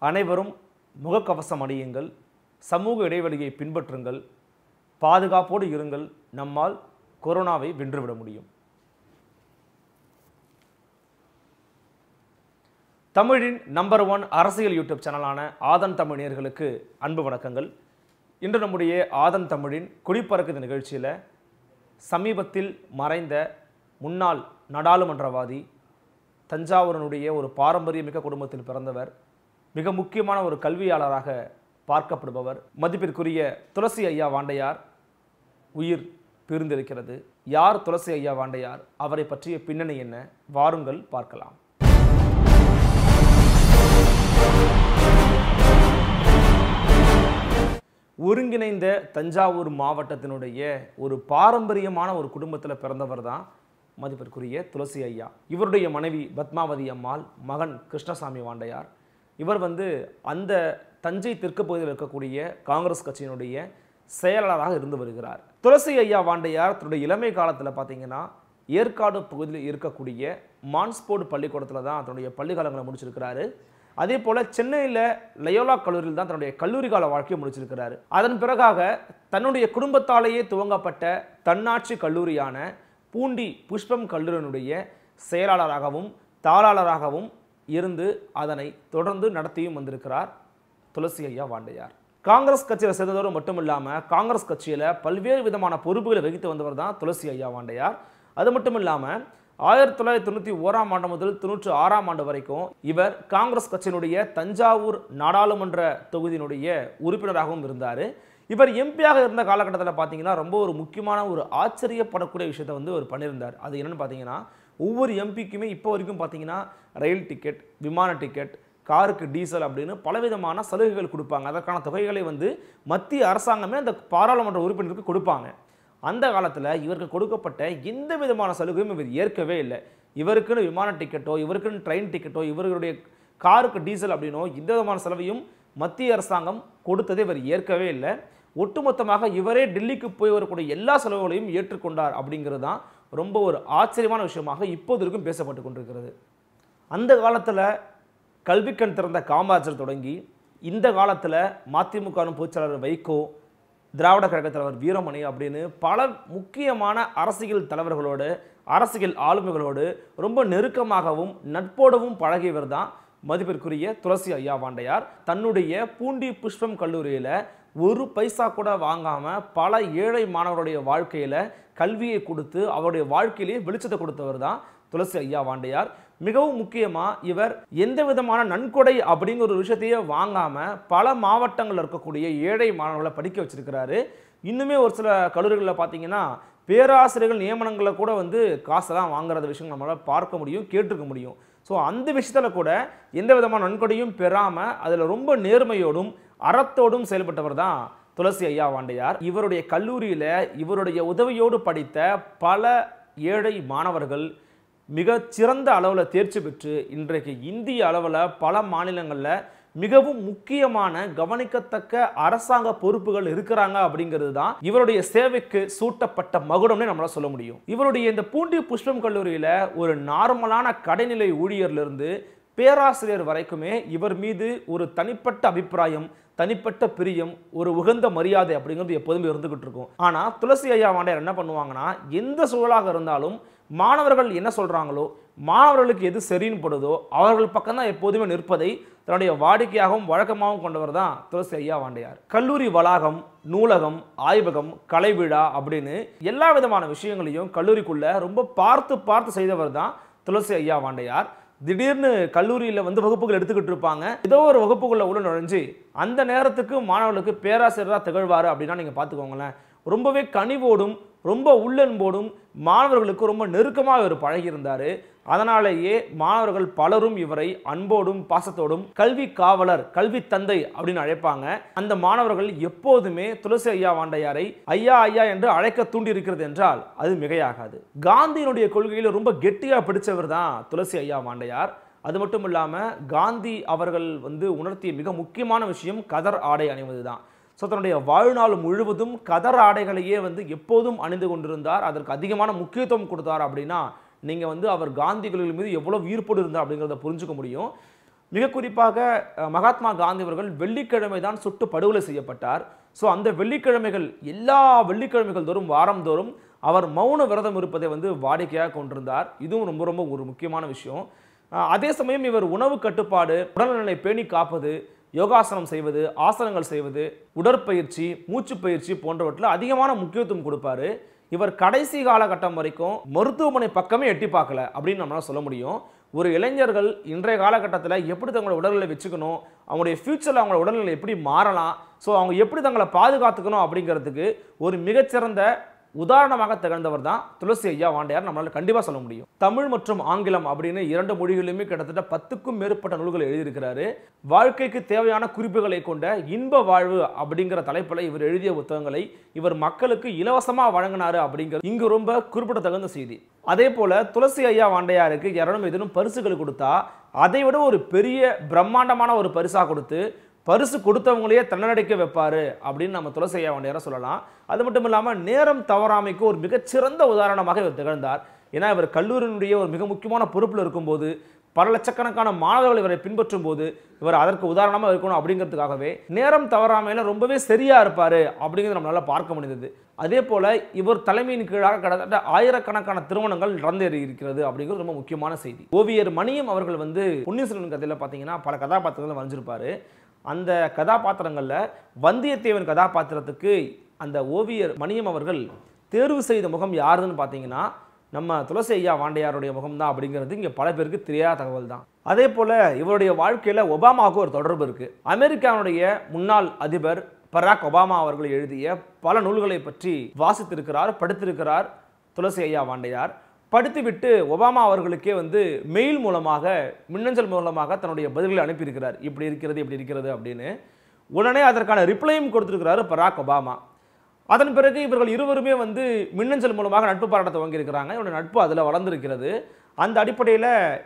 அனைவரும் முகக்கவசம் அணியுங்கள் சமூக இடைவெளியை பின்பற்றுங்கள் பாதுகாப்போடு இருங்கள் நம்மால் கொரோனாவை வென்றுவிட முடியும் தமிழின் நம்பர் ஒன் அரசியல் யூடியூப் சேனலான ஆதன் தமிழ் நேயர்களுக்கு அன்பு வணக்கங்கள் இன்று நம்முடைய ஆதன் தமிழின் குடிப்பறக்குது நிகழ்ச்சியில் சமீபத்தில் மறைந்த முன்னாள் நாடாளுமன்றவாதி தஞ்சாவூரனுடைய ஒரு பாரம்பரியமிக்க குடும்பத்தில் பிறந்தவர் மிக முக்கியமான ஒரு கல்வியாளராக பார்க்கப்படுபவர் மதிப்பிற்குரிய துளசி ஐயா வாண்டையார் உயிர் பிரிந்திருக்கிறது யார் துளசி ஐயா வாண்டையார் அவரை பற்றிய பின்னணி என்ன வாருங்கள் பார்க்கலாம் ஒருங்கிணைந்த தஞ்சாவூர் மாவட்டத்தினுடைய ஒரு பாரம்பரியமான ஒரு குடும்பத்தில் பிறந்தவர் தான் மதிப்பிற்குரிய துளசி ஐயா இவருடைய மனைவி பத்மாவதி அம்மாள் மகன் கிருஷ்ணசாமி வாண்டையார் இவர் வந்து அந்த தஞ்சை தெற்கு பகுதியில் இருக்கக்கூடிய காங்கிரஸ் கட்சியினுடைய செயலாளராக இருந்து வருகிறார் துளசி ஐயா வாண்டையார் தன்னுடைய இளமை காலத்தில் பார்த்தீங்கன்னா ஏற்காடு பகுதியில் இருக்கக்கூடிய மான்ஸ்போர்ட் பள்ளிக்கூடத்தில் தான் தன்னுடைய பள்ளிக்காலங்களை முடிச்சிருக்கிறாரு அதே போல் சென்னையில் லயோலா கல்லூரியில் தான் தன்னுடைய கல்லூரி கால வாழ்க்கையை முடிச்சிருக்கிறாரு அதன் பிறகாக தன்னுடைய குடும்பத்தாலேயே துவங்கப்பட்ட தன்னாட்சி கல்லூரியான பூண்டி புஷ்பம் கல்லூரியினுடைய செயலாளராகவும் தாளாளராகவும் இருந்து அதனை தொடர்ந்து நடத்தியும் வந்திருக்கிறார் துளசி ஐயா வாண்டையார் காங்கிரஸ் கட்சியில் சேர்ந்ததோடு மட்டும் இல்லாமல் காங்கிரஸ் கட்சியில் பல்வேறு விதமான பொறுப்புகளை வகித்து வந்தவர் தான் துளசி ஐயா வாண்டையார் அது மட்டும் இல்லாமல் ஆயிரத்தி தொள்ளாயிரத்தி தொண்ணூற்றி ஓராம் ஆண்டு முதல் தொண்ணூற்றி ஆறாம் ஆண்டு வரைக்கும் இவர் காங்கிரஸ் கட்சியினுடைய தஞ்சாவூர் நாடாளுமன்ற தொகுதியினுடைய உறுப்பினராகவும் இருந்தார் இவர் எம்பியாக இருந்த காலகட்டத்தில் பார்த்தீங்கன்னா ரொம்ப ஒரு முக்கியமான ஒரு ஆச்சரியப்படக்கூடிய விஷயத்தை வந்து அவர் பண்ணியிருந்தார் அது என்னன்னு பார்த்தீங்கன்னா ஒவ்வொரு எம்பிக்குமே இப்போ வரைக்கும் பார்த்தீங்கன்னா ரயில் டிக்கெட் விமான டிக்கெட் காருக்கு டீசல் அப்படின்னு பலவிதமான சலுகைகள் கொடுப்பாங்க அதற்கான தொகைகளை வந்து மத்திய அரசாங்கமே அந்த பாராளுமன்ற உறுப்பினருக்கு கொடுப்பாங்க அந்த காலத்தில் இவருக்கு கொடுக்கப்பட்ட எந்த விதமான சலுகையும் இவர் ஏற்கவே இல்லை இவருக்குன்னு விமான டிக்கெட்டோ இவருக்குன்னு ட்ரெயின் டிக்கெட்டோ இவர்களுடைய காருக்கு டீசல் அப்படின்னோ எந்த விதமான செலவையும் மத்திய அரசாங்கம் கொடுத்ததை இவர் ஏற்கவே இல்லை ஒட்டுமொத்தமாக இவரே டெல்லிக்கு போய் வரக்கூடிய எல்லா செலவுகளையும் ஏற்றுக்கொண்டார் அப்படிங்கிறது தான் ரொம்ப ஒரு ஆச்சரியமான விஷயமாக இப்போது வரைக்கும் பேசப்பட்டு கொண்டிருக்கிறது அந்த காலத்தில் கல்விக்கண் திறந்த காமராஜர் தொடங்கி இந்த காலத்தில் மதிமுக பொதுச்செயலாளர் வைகோ திராவிட கழக தலைவர் வீரமணி அப்படின்னு பல முக்கியமான அரசியல் தலைவர்களோடு அரசியல் ஆளுமைகளோடு ரொம்ப நெருக்கமாகவும் நட்போடவும் பழகியவர் தான் மதிப்பிற்குரிய துளசி ஐயா வாண்டையார் தன்னுடைய பூண்டி புஷ்பம் கல்லூரியில் ஒரு பைசா கூட வாங்காமல் பல ஏழை மாணவருடைய வாழ்க்கையில் கல்வியை கொடுத்து அவருடைய வாழ்க்கையிலேயே வெளிச்சத்தை கொடுத்தவர் தான் துளசி ஐயா வாண்டையார் மிகவும் முக்கியமாக இவர் எந்த விதமான நன்கொடை அப்படிங்கிற ஒரு விஷயத்தையே வாங்காமல் பல மாவட்டங்களில் இருக்கக்கூடிய ஏழை மாணவர்களை படிக்க வச்சிருக்கிறாரு இன்னுமே ஒரு சில கல்லூரிகளில் பார்த்தீங்கன்னா பேராசிரியர்கள் நியமனங்களை கூட வந்து காசெல்லாம் வாங்குறத விஷயம் நம்மளால் பார்க்க முடியும் கேட்டிருக்க முடியும் ஸோ அந்த விஷயத்தில் கூட எந்த விதமான நன்கொடையும் பெறாமல் அதில் ரொம்ப நேர்மையோடும் அறத்தோடும் செயல்பட்டவர் தான் துளசி ஐயா வாண்டையார் இவருடைய கல்லூரியில் இவருடைய உதவியோடு படித்த பல ஏழை மாணவர்கள் மிகச் சிறந்த அளவில் தேர்ச்சி பெற்று இன்றைக்கு இந்திய அளவில் பல மாநிலங்களில் மிகவும் முக்கியமான கவனிக்கத்தக்க அரசாங்க பொறுப்புகள் இருக்கிறாங்க அப்படிங்கிறது தான் இவருடைய சேவைக்கு சூட்டப்பட்ட மகுடம்னு நம்மளால சொல்ல முடியும் இவருடைய இந்த பூண்டி புஷ்பம் கல்லூரியில் ஒரு நார்மலான கடைநிலை ஊழியர்லேருந்து பேராசிரியர் வரைக்குமே இவர் மீது ஒரு தனிப்பட்ட அபிப்பிராயம் தனிப்பட்ட பிரியம் ஒரு உகந்த மரியாதை அப்படிங்கிறது எப்போதுமே இருந்துகிட்டு இருக்கும் ஆனால் துளசி ஐயா வாண்டையார் என்ன பண்ணுவாங்கன்னா எந்த சூழலாக இருந்தாலும் மாணவர்கள் என்ன சொல்கிறாங்களோ மாணவர்களுக்கு எது சரின்னு படுதோ அவர்கள் பக்கம் தான் எப்போதுமே நிற்பதை தன்னுடைய வாடிக்கையாகவும் வழக்கமாகவும் கொண்டவர் தான் துளசி ஐயா வாண்டையார் கல்லூரி வளாகம் நூலகம் ஆய்வகம் கலை விழா அப்படின்னு எல்லா விதமான விஷயங்களையும் கல்லூரிக்குள்ள ரொம்ப பார்த்து பார்த்து செய்தவர் தான் துளசி ஐயா வாண்டையார் திடீர்னு கல்லூரியில் வந்து வகுப்புகள் எடுத்துக்கிட்டு இருப்பாங்க ஏதோ ஒரு வகுப்புக்குள்ள உள்ள நுழைஞ்சு அந்த நேரத்துக்கு மாணவர்களுக்கு பேராசிரியராக திகழ்வார் அப்படின்னா நீங்கள் பார்த்துக்கோங்களேன் ரொம்பவே கனிவோடும் ரொம்ப உள்ளன்போடும் மாணவர்களுக்கு ரொம்ப நெருக்கமாக இவர் பழகியிருந்தார் அதனாலேயே மாணவர்கள் பலரும் இவரை அன்போடும் பாசத்தோடும் கல்வி காவலர் கல்வி தந்தை அப்படின்னு அழைப்பாங்க அந்த மாணவர்கள் எப்போதுமே துளசி ஐயா வாண்டையாரை ஐயா ஐயா என்று அழைக்க தூண்டி இருக்கிறது என்றால் அது மிகையாகாது காந்தியினுடைய கொள்கையில் ரொம்ப கெட்டியா பிடிச்சவர் தான் துளசி ஐயா வாண்டையார் அது மட்டும் இல்லாமல் காந்தி அவர்கள் வந்து உணர்த்திய மிக முக்கியமான விஷயம் கதர் ஆடை அணிவது தான் ஸோ தன்னுடைய வாழ்நாள் முழுவதும் கதர் ஆடைகளையே வந்து எப்போதும் அணிந்து கொண்டிருந்தார் அதற்கு அதிகமான முக்கியத்துவம் கொடுத்தார் அப்படின்னா நீங்கள் வந்து அவர் காந்தி கொள்கைகள் மீது எவ்வளோ ஈர்ப்போடு இருந்தார் அப்படிங்கிறத புரிஞ்சுக்க முடியும் மிக குறிப்பாக அஹ், மகாத்மா காந்தி அவர்கள் வெள்ளிக்கிழமை தான் சுட்டு படுகொலை செய்யப்பட்டார் ஸோ அந்த வெள்ளிக்கிழமைகள் எல்லா வெள்ளிக்கிழமைகள் தோறும் வாரந்தோறும் அவர் மௌன விரதம் இருப்பதை வந்து வாடிக்கையாக கொண்டிருந்தார் இதுவும் ரொம்ப ரொம்ப ஒரு முக்கியமான விஷயம் அஹ், அதே சமயம் இவர் உணவு கட்டுப்பாடு உடல்நலனை பேணி காப்பது யோகாசனம் செய்வது ஆசனங்கள் செய்வது உடற்பயிற்சி மூச்சு பயிற்சி போன்றவற்றில் அதிகமான முக்கியத்துவம் கொடுப்பாரு இவர் கடைசி காலகட்டம் வரைக்கும் மருத்துவமனை பக்கமே எட்டி பார்க்கல அப்படின்னு நம்மளால சொல்ல முடியும் ஒரு இளைஞர்கள் இன்றைய காலகட்டத்தில் எப்படி தங்களோட உடல்நிலை வச்சுக்கணும் அவங்களுடைய ஃப்யூச்சரில் அவங்களோட உடல்நிலை எப்படி மாறலாம் ஸோ அவங்க எப்படி தங்களை பாதுகாத்துக்கணும் அப்படிங்கிறதுக்கு ஒரு மிகச்சிறந்த உதாரணமாக திகழ்ந்தவர் தான் துளசி ஐயா வாண்டையார் நம்மளால கண்டிப்பாக சொல்ல முடியும் தமிழ் மற்றும் ஆங்கிலம் அப்படின்னு இரண்டு மொழிகளிலுமே கிட்டத்தட்ட பத்துக்கும் மேற்பட்ட நூல்களை எழுதியிருக்கிறாரு வாழ்க்கைக்கு தேவையான குறிப்புகளை கொண்ட இன்ப வாழ்வு அப்படிங்கிற தலைப்பில் இவர் எழுதிய புத்தகங்களை இவர் மக்களுக்கு இலவசமாக வழங்கினாரு அப்படிங்கிறது இங்கு ரொம்ப குறிப்பிடத்தகுந்த செய்தி அதே போல துளசி ஐயா வாண்டையாருக்கு யாரும் ஏதேனும் பரிசுகள் கொடுத்தா அதை விட ஒரு பெரிய பிரம்மாண்டமான ஒரு பரிசா கொடுத்து பரிசு கொடுத்தவங்களையே தன்னடைக்க வைப்பாரு அப்படின்னு நம்ம துளசி ஐயா வாண்டையாரை சொல்லலாம் அது மட்டும் இல்லாமல் நேரம் தவறாமைக்கு ஒரு மிகச்சிறந்த உதாரணமாக இவர் திகழ்ந்தார் ஏன்னா இவர் கல்லூரியினுடைய ஒரு மிக முக்கியமான பொறுப்பில் இருக்கும்போது பல லட்சக்கணக்கான மாணவர்கள் இவரை பின்பற்றும் போது இவர் அதற்கு உதாரணமாக இருக்கணும் அப்படிங்கிறதுக்காகவே நேரம் தவறாமையில் ரொம்பவே சரியா இருப்பாரு அப்படிங்கிறத நம்மளால பார்க்க முடிந்தது அதே போல இவர் தலைமையின் கீழாக கிட்டத்தட்ட ஆயிரக்கணக்கான திருமணங்கள் நடந்தேறி இருக்கிறது அப்படிங்கிறது ரொம்ப முக்கியமான செய்தி ஓவியர் மணியம் அவர்கள் வந்து பொன்னியின் செல்வன் கதையில் பார்த்தீங்கன்னா பல கதாபாத்திரங்களை வரைஞ்சிருப்பாரு அந்த கதாபாத்திரங்களில் வந்தியத்தேவன் கதாபாத்திரத்துக்கு அந்த ஓவியர் மணியம் அவர்கள் தேர்வு செய்த முகம் யாருன்னு பார்த்தீங்கன்னா நம்ம துளசி ஐயா வாண்டையாருடைய முகம் தான் அப்படிங்கிறது இங்கே பல பேருக்கு தெரியாத தகவல் தான் அதே போல் இவருடைய வாழ்க்கையில் ஒபாமாவுக்கு ஒரு தொடர்பு இருக்குது அமெரிக்காவுடைய முன்னாள் அதிபர் பராக் ஒபாமா அவர்கள் எழுதிய பல நூல்களை பற்றி வாசித்திருக்கிறார் படித்திருக்கிறார் துளசி ஐயா வாண்டையார் படித்துவிட்டு ஒபாமா அவர்களுக்கே வந்து மெயில் மூலமாக மின்னஞ்சல் மூலமாக தன்னுடைய பதில்களை அனுப்பியிருக்கிறார் இப்படி இருக்கிறது இப்படி இருக்கிறது அப்படின்னு உடனே அதற்கான ரிப்ளையும் கொடுத்திருக்கிறாரு பராக் ஒபாமா அதன் பிறகு இவர்கள் இருவருமே வந்து மின்னஞ்சல் மூலமாக நட்பு பாராட்ட துவங்கியிருக்கிறாங்க இவருடைய நட்பு அதில் வளர்ந்திருக்கிறது அந்த அடிப்படையில்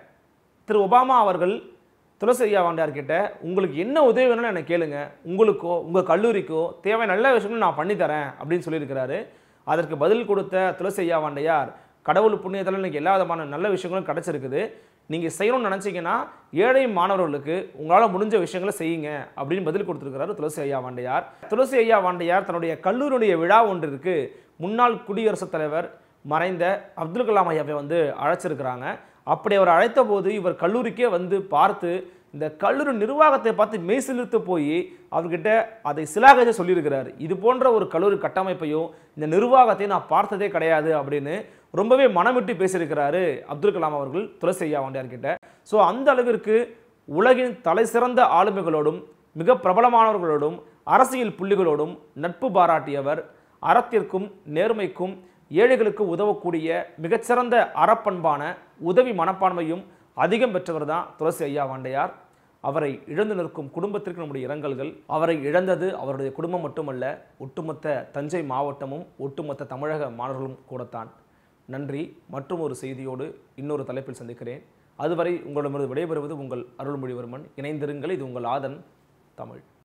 திரு ஒபாமா அவர்கள் துளசி ஐயா வாண்டியார் கிட்ட உங்களுக்கு என்ன உதவி வேணும்னு எனக்கு கேளுங்க உங்களுக்கோ உங்கள் கல்லூரிக்கோ தேவை நல்ல விஷயங்களும் நான் பண்ணித்தரேன் அப்படின்னு சொல்லியிருக்கிறாரு அதற்கு பதில் கொடுத்த துளசி ஐயா வாண்டையார் கடவுள் புண்ணியத்தில் எனக்கு எல்லா விதமான நல்ல விஷயங்களும் கிடைச்சிருக்குது நீங்கள் செய்யணும்னு நினச்சிங்கன்னா ஏழை மாணவர்களுக்கு உங்களால் முடிஞ்ச விஷயங்களை செய்யுங்க அப்படின்னு பதில் கொடுத்துருக்கிறாரு துளசி ஐயா வாண்டையார் துளசி ஐயா வாண்டையார் தன்னுடைய கல்லூரியுடைய விழா ஒன்றிற்கு முன்னாள் குடியரசுத் தலைவர் மறைந்த அப்துல் கலாம் ஐயாவை வந்து அழைச்சிருக்கிறாங்க அப்படி அவர் அழைத்த போது இவர் கல்லூரிக்கே வந்து பார்த்து இந்த கல்லூரி நிர்வாகத்தை பார்த்து மெய்சிலிர்த்து போய் அவர்கிட்ட அதை சிலாகஜ சொல்லியிருக்கிறார் இது போன்ற ஒரு கல்லூரி கட்டமைப்பையும் இந்த நிர்வாகத்தையும் நான் பார்த்ததே கிடையாது அப்படின்னு ரொம்பவே மனமிட்டு பேசியிருக்கிறாரு அப்துல் கலாம் அவர்கள் துளசி ஐயா வாண்டியார் கிட்ட ஸோ அந்த அளவிற்கு உலகின் தலை சிறந்த ஆளுமைகளோடும் மிக பிரபலமானவர்களோடும் அரசியல் புள்ளிகளோடும் நட்பு பாராட்டியவர் அறத்திற்கும் நேர்மைக்கும் ஏழைகளுக்கு உதவக்கூடிய மிகச்சிறந்த அறப்பண்பான உதவி மனப்பான்மையும் அதிகம் பெற்றவர் தான் துளசி ஐயா வாண்டையார் அவரை இழந்து நிற்கும் குடும்பத்திற்கு நம்முடைய இரங்கல்கள் அவரை இழந்தது அவருடைய குடும்பம் மட்டுமல்ல ஒட்டுமொத்த தஞ்சை மாவட்டமும் ஒட்டுமொத்த தமிழக மாணவர்களும் கூடத்தான் நன்றி மற்றும் ஒரு செய்தியோடு இன்னொரு தலைப்பில் சந்திக்கிறேன் அதுவரை உங்களிடமிருந்து விடைபெறுவது உங்கள் அருள்மொழிவர்மன் இணைந்திருங்கள் இது உங்கள் ஆதன் தமிழ்